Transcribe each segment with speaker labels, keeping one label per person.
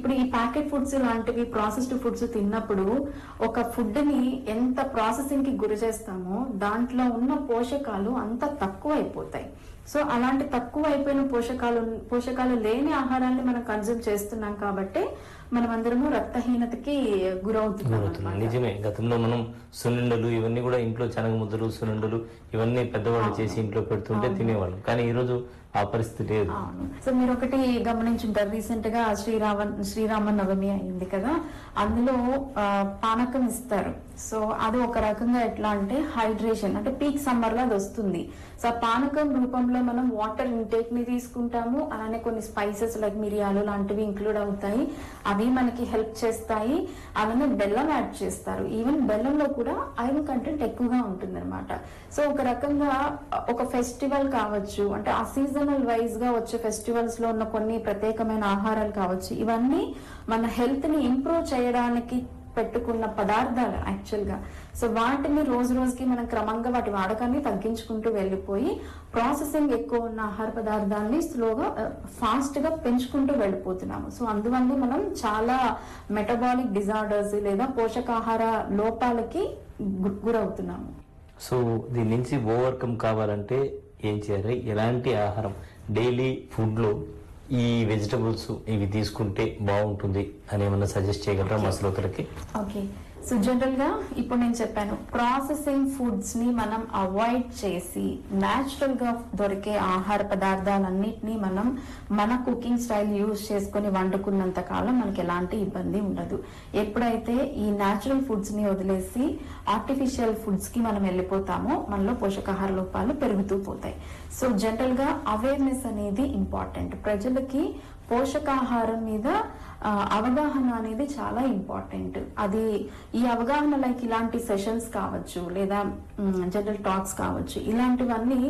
Speaker 1: ఇప్పుడు ఈ packet foods లాంటివి ప్రాసెస్డ్ ఫుడ్స్ తిన్నప్పుడు ఒక ఫుడ్ ని ఎంత ప్రాసెసింగ్ కి గురి చేస్తామో దాంట్లో ఉన్న పోషకాలు అంత తక్కువ అయిపోతాయి సో అలాంటి తక్కువ అయిపోయిన పోషకాలు పోషకాలు లేని ఆహారాన్ని మనం కన్జ్యూమ్ చేస్తున్నాం కాబట్టి మనం అందరము రక్తహీనతకి గురవుతున్నాం
Speaker 2: గురవుతున్నాం
Speaker 1: అన్నమాట.
Speaker 2: నిజమే గతంలో మనం సున్నుండలు ఇవన్నీ కూడా ఇంట్లో శనగ ముద్దలు సున్నుండలు ఇవన్నీ పెద్దవాళ్ళు చేసి ఇంట్లో పెడుతుంటే తినేవాళ్ళం కానీ ఈ రోజు ఆ పరిస్థితి లేదు
Speaker 1: అవును సో మీరు ఒకటి గమనించుంటారు రీసెంట్ గా శ్రీరామ శ్రీరామ నవమి అయింది కదా అందులో ఆ, పానకం ఇస్తారు సో అది ఒక రకంగా ఎట్లా అంటే హైడ్రేషన్ అంటే పీక్ సమ్మర్ లో అది వస్తుంది సో ఆ పానకం రూపంలో మనం వాటర్ ఇంటేక్ ని తీసుకుంటాము అలానే కొన్ని స్పైసెస్ లైక్ మిరియాలు లాంటివి ఇంక్లూడ్ అవుతాయి అవి మనకి హెల్ప్ చేస్తాయి అలానే బెల్లం యాడ్ చేస్తారు ఈవెన్ బెల్లంలో కూడా ఐరన్ కంటెంట్ ఎక్కువగా ఉంటుంది సో ఒక రకంగా ఒక ఫెస్టివల్ కావచ్చు అంటే ఆ సీజనల్ వైజ్ గా వచ్చే ఫెస్టివల్స్ లో ఉన్న కొన్ని ప్రత్యేకమైన ఆహారాలు కావచ్చు ఇవన్నీ మన హెల్త్ ని ఇంప్రూవ్ చేయడానికి పెట్టుకున్న పదార్థాలు యాక్చువల్ గా సో వాటిని రోజు రోజుకి మనం క్రమంగా వాటి వాడకాన్ని తగ్గించుకుంటూ వెళ్ళిపోయి ప్రాసెసింగ్ ఎక్కువ ఉన్న ఆహార పదార్థాలని స్లోగా ఫాస్ట్ గా పెంచుకుంటూ వెళ్ళిపోతున్నాము సో అందువల్ల మనం చాలా మెటబాలిక్ డిజార్డర్స్ లేదా పోషకాహార లోపాలకి గు- గురవుతున్నాము
Speaker 2: సో దీని నుంచి ఓవర్కమ్ కావాలంటే ఏం చేయాలి ఎలాంటి ఆహారం డైలీ ఫుడ్ లో ఈ వెజిటబుల్స్ ఇవి తీసుకుంటే బాగుంటుంది అని ఏమన్నా సజెస్ట్ చేయగలరా మా శ్రోతలకి
Speaker 1: ఓకే సో జనరల్ గా ఇప్పుడు నేను చెప్పాను ప్రాసెసింగ్ ఫుడ్స్ ని మనం అవాయిడ్ చేసి నాచురల్ గా దొరికే ఆహార పదార్థాలన్నిటినీ మనం మన కుకింగ్ స్టైల్ యూజ్ చేసుకొని వండుకున్నంత కాలం మనకి ఎలాంటి ఇబ్బంది ఉండదు ఎప్పుడైతే ఈ నాచురల్ ఫుడ్స్ ని వదిలేసి ఆర్టిఫిషియల్ ఫుడ్స్ కి మనం వెళ్ళిపోతామో మనలో పోషకాహార లోపాలు పెరుగుతూ పోతాయి సో జనరల్ గా అవేర్నెస్ అనేది ఇంపార్టెంట్ ప్రజలకి పోషకాహారం మీద ఆ, అవగాహన అనేది చాలా ఇంపార్టెంట్ అది ఈ అవగాహన లైక్ ఇలాంటి సెషన్స్ కావచ్చు లేదా జనరల్ టాక్స్ కావచ్చు ఇలాంటివన్నీ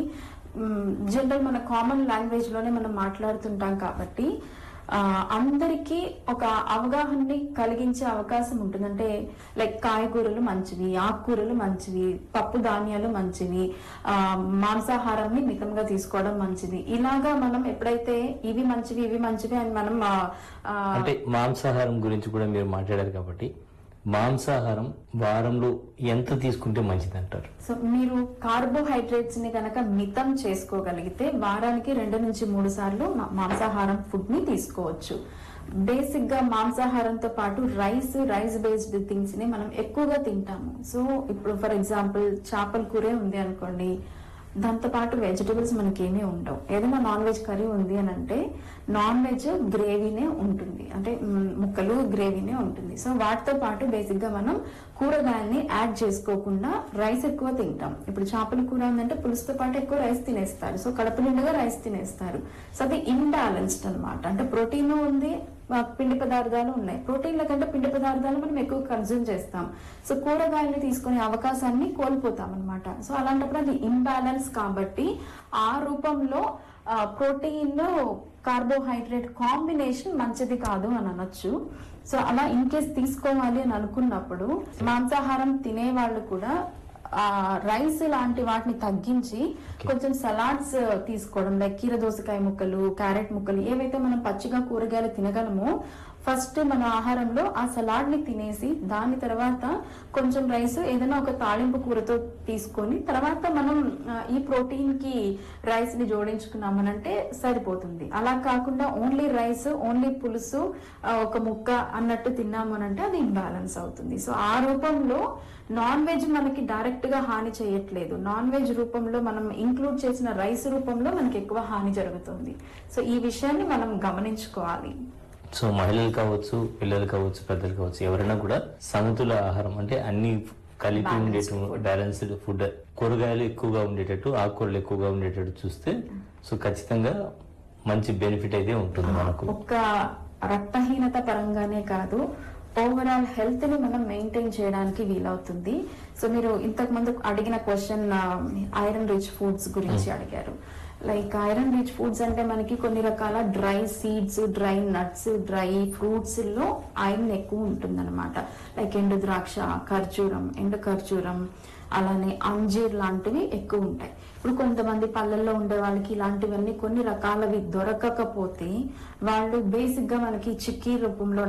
Speaker 1: జనరల్ మన కామన్ లాంగ్వేజ్ లోనే మనం మాట్లాడుతుంటాం కాబట్టి ఆ, అందరికీ ఒక అవగాహనని కలిగించే అవకాశం ఉంటుంది అంటే లైక్ కాయగూరలు మంచివి ఆకుకూరలు మంచివి పప్పు ధాన్యాలు మంచివి ఆ, మాంసాహారాన్ని మితంగా తీసుకోవడం మంచిది ఇలాగా మనం ఎప్పుడైతే ఇవి మంచివి ఇవి మంచివి అని మనం ఆ, ఆ,
Speaker 2: అంటే మాంసాహారం గురించి కూడా మీరు మాట్లాడారు కాబట్టి మాంసాహారం వారంలో ఎంత తీసుకుంటే మంచిది అంటారు
Speaker 1: సో మీరు కార్బోహైడ్రేట్స్ ని కనుక మితం చేసుకోగలిగితే వారానికి రెండు నుంచి మూడు సార్లు మా- మాంసాహారం ఫుడ్ ని తీసుకోవచ్చు బేసిక్ గా మాంసాహారంతో పాటు రైస్ రైస్ బేస్డ్ థింగ్స్ ని మనం ఎక్కువగా తింటాము సో ఇప్పుడు ఫర్ ఎగ్జాంపుల్ చేపల కూరే ఉంది అనుకోండి దాంతో పాటు వెజిటబుల్స్ మనకేమీ ఉండవు ఏదైనా నాన్ వెజ్ కర్రీ ఉంది అని అంటే నాన్ వెజ్ గ్రేవీనే ఉంటుంది అంటే మ్, ముక్కలు గ్రేవీనే ఉంటుంది సో వాటితో పాటు బేసిక్ గా మనం కూరగాయల్ని యాడ్ చేసుకోకుండా రైస్ ఎక్కువ తింటాం ఇప్పుడు చేపల కూర ఉందంటే పులుసుతో పాటు ఎక్కువ రైస్ తినేస్తారు సో కడుపు నిండుగా రైస్ తినేస్తారు సో అది ఇంబ్యాలెన్స్డ్ అన్నమాట అంటే ప్రోటీన్ ఉంది ఆ, పిండి పదార్థాలు ఉన్నాయి ప్రోటీన్ల కంటే పిండి పదార్థాలు మనం ఎక్కువ కన్జ్యూమ్ చేస్తాం సో కూరగాయలు తీసుకునే అవకాశాన్ని కోల్పోతాం అనమాట సో అలాంటప్పుడు అది ఇంబ్యాలెన్స్ కాబట్టి ఆ రూపంలో ప్రోటీన్ లో కార్బోహైడ్రేట్ కాంబినేషన్ మంచిది కాదు అని అనొచ్చు సో అలా ఇన్ కేస్ తీసుకోవాలి అని అనుకున్నప్పుడు మాంసాహారం తినే వాళ్ళు కూడా ఆ రైస్ లాంటి వాటిని తగ్గించి కొంచెం సలాడ్స్ తీసుకోవడం లైక్ కీర దోసకాయ ముక్కలు క్యారెట్ ముక్కలు ఏవైతే మనం పచ్చిగా కూరగాయలు తినగలమో ఫస్ట్ మన ఆహారంలో ఆ సలాడ్ ని తినేసి దాని తర్వాత కొంచెం రైస్ ఏదైనా ఒక తాళింపు కూరతో తీసుకొని తర్వాత మనం ఆ, ఈ ప్రోటీన్ కి రైస్ ని జోడించుకున్నామనంటే సరిపోతుంది అలా కాకుండా ఓన్లీ రైస్ ఓన్లీ పులుసు ఆ, ఒక ముక్క అన్నట్టు తిన్నామనంటే అది ఇంబ్యాలెన్స్ అవుతుంది సో ఆ రూపంలో నాన్ వెజ్ మనకి డైరెక్ట్ గా హాని చేయట్లేదు నాన్ వెజ్ రూపంలో మనం ఇంక్లూడ్ చేసిన రైస్ రూపంలో మనకి ఎక్కువ హాని జరుగుతుంది సో ఈ విషయాన్ని మనం గమనించుకోవాలి
Speaker 2: సో మహిళలు కావచ్చు పిల్లలు కావచ్చు పెద్దలు కావచ్చు ఎవరైనా కూడా సమతుల ఆహారం అంటే అన్ని కలిపి ఉండేటు బ్యాలెన్స్డ్ ఫుడ్ కూరగాయలు ఎక్కువగా ఉండేటట్టు ఆకుకూరలు ఎక్కువగా ఉండేటట్టు చూస్తే సో ఖచ్చితంగా మంచి బెనిఫిట్ అయితే ఉంటుంది మనకు
Speaker 1: ఒక్క రక్తహీనత పరంగానే కాదు ఓవరాల్ హెల్త్ ని మనం మెయింటైన్ చేయడానికి వీలవుతుంది సో మీరు ఇంతకు ముందు అడిగిన క్వశ్చన్ ఐరన్ రిచ్ ఫుడ్స్ గురించి అడిగారు లైక్ ఐరన్ రిచ్ ఫుడ్స్ అంటే మనకి కొన్ని రకాల dry seeds dry nuts dry fruits లో ఐరన్ ఎక్కువ ఉంటుందన్నమాట లైక్ ఎండు ద్రాక్ష ఖర్జూరం ఎండు ఖర్జూరం అలానే అంజీర్ లాంటివి ఎక్కువ ఉంటాయి ఇప్పుడు కొంతమంది పల్లెల్లో ఉండే వాళ్ళకి ఇలాంటివన్నీ కొన్ని రకాలవి దొరకకపోతే వాళ్ళు బేసిక్ గా మనకి చిక్కీ రూపంలో